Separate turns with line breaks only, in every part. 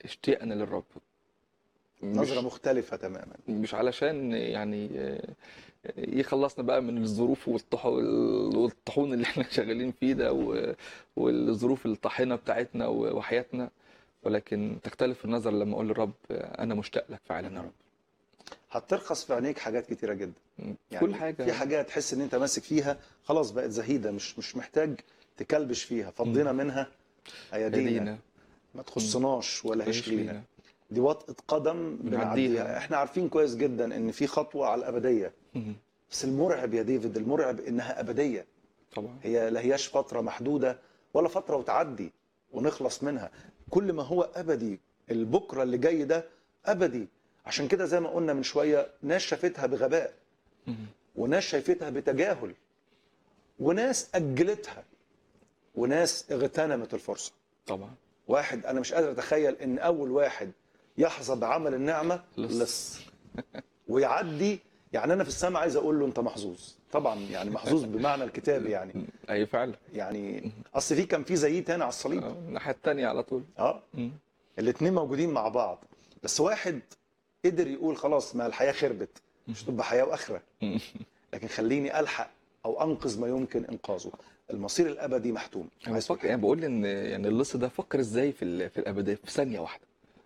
اشتياقنا للرب
نظرة
مش
مختلفة تماما
مش علشان يعني آه، يخلصنا بقى من الظروف والطح- والطحون اللي احنا شغالين فيه ده و- والظروف الطاحنة بتاعتنا و- وحياتنا ولكن تختلف النظر لما اقول للرب آه، انا مشتاق لك فعلا يا رب
هترخص في عينيك حاجات كتيرة جدا يعني
كل حاجة
في حاجات تحس ان انت ماسك فيها خلاص بقت زهيدة مش مش محتاج تكلبش فيها فضينا منها ايادينا
يدينا
ما تخصناش ولا
تعيش
هيش لينا
لينا
دي وطئة قدم
بنعديها.
بنعديها احنا عارفين كويس جدا ان في خطوة على الأبدية
مم.
بس المرعب يا ديفيد المرعب انها أبدية
طبعا
هي لا هياش فترة محدودة ولا فترة وتعدي ونخلص منها كل ما هو أبدي البكرة اللي جاي ده أبدي عشان كده زي ما قلنا من شوية ناس شافتها بغباء
مم.
وناس شايفتها بتجاهل وناس أجلتها وناس اغتنمت الفرصة
طبعا
واحد أنا مش قادر أتخيل إن أول واحد يحظى بعمل النعمة
لص.
لص ويعدي يعني أنا في السماء عايز أقول له أنت محظوظ طبعا يعني محظوظ بمعنى الكتاب يعني
اي فعلا
يعني اصل في كان في زيت هنا على الصليب
آه، الناحية التانية على طول
اه
مم.
الاثنين موجودين مع بعض بس واحد قدر يقول خلاص ما الحياه خربت مش تبقى حياه واخره
مم.
لكن خليني الحق او انقذ ما يمكن انقاذه المصير الابدي محتوم
انا
عايز تقول
بفكر يعني بقول ان يعني اللص ده فكر ازاي في ال- في الابديه في ثانيه واحده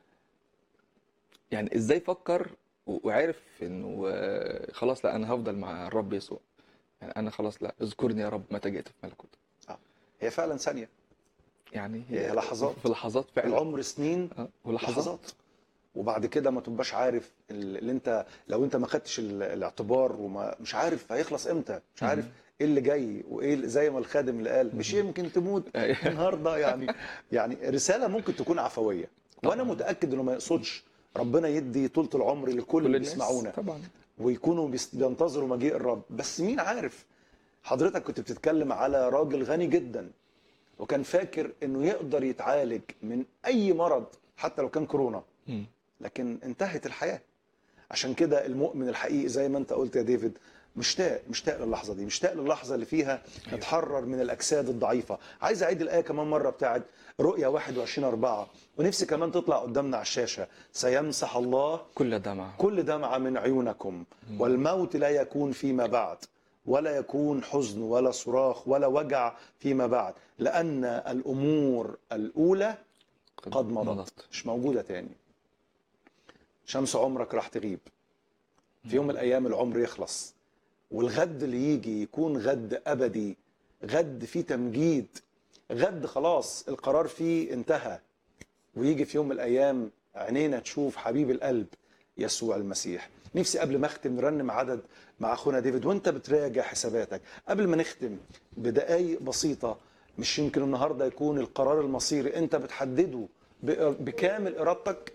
يعني ازاي فكر و- وعرف انه آه، خلاص لا انا هفضل مع الرب يسوع يعني انا خلاص لا اذكرني يا رب متى جئت في ملكوتك
هي فعلا ثانيه
يعني
هي لحظات.
في لحظات فعلا
العمر سنين
آه، ولحظات
لحظات وبعد كده ما تبقاش عارف ال- اللي انت لو انت ما خدتش ال- الاعتبار وما مش عارف هيخلص امتى مش عارف
مم.
ايه اللي جاي وايه اللي- زي ما الخادم اللي قال مش يمكن تموت
أيوة.
النهارده يعني يعني رساله ممكن تكون عفويه وانا
طبعاً.
متاكد انه ما يقصدش ربنا يدي طولة العمر لكل
كل
اللي
الناس
بيسمعونا
طبعا
ويكونوا بيس- بينتظروا مجيء الرب بس مين عارف حضرتك كنت بتتكلم على راجل غني جدا وكان فاكر انه يقدر يتعالج من اي مرض حتى لو كان كورونا
مم.
لكن انتهت الحياة عشان كده المؤمن الحقيقي زي ما انت قلت يا ديفيد مشتاق مشتاق للحظة دي مشتاق للحظة اللي فيها نتحرر من الأجساد الضعيفة عايز أعيد الآية كمان مرة بتاعت رؤيا 21 4 ونفسي كمان تطلع قدامنا على الشاشة سيمسح الله
كل دمعة
كل دمعة من عيونكم والموت لا يكون فيما بعد ولا يكون حزن ولا صراخ ولا وجع فيما بعد لأن الأمور الأولى قد مضت مش موجودة تاني شمس عمرك راح تغيب في يوم من الأيام العمر يخلص والغد اللي يجي يكون غد أبدي غد فيه تمجيد غد خلاص القرار فيه انتهى ويجي في يوم من الأيام عينينا تشوف حبيب القلب يسوع المسيح نفسي قبل ما اختم نرنم عدد مع اخونا ديفيد وانت بتراجع حساباتك قبل ما نختم بدقايق بسيطة مش يمكن النهاردة يكون القرار المصيري انت بتحدده ب- بكامل ارادتك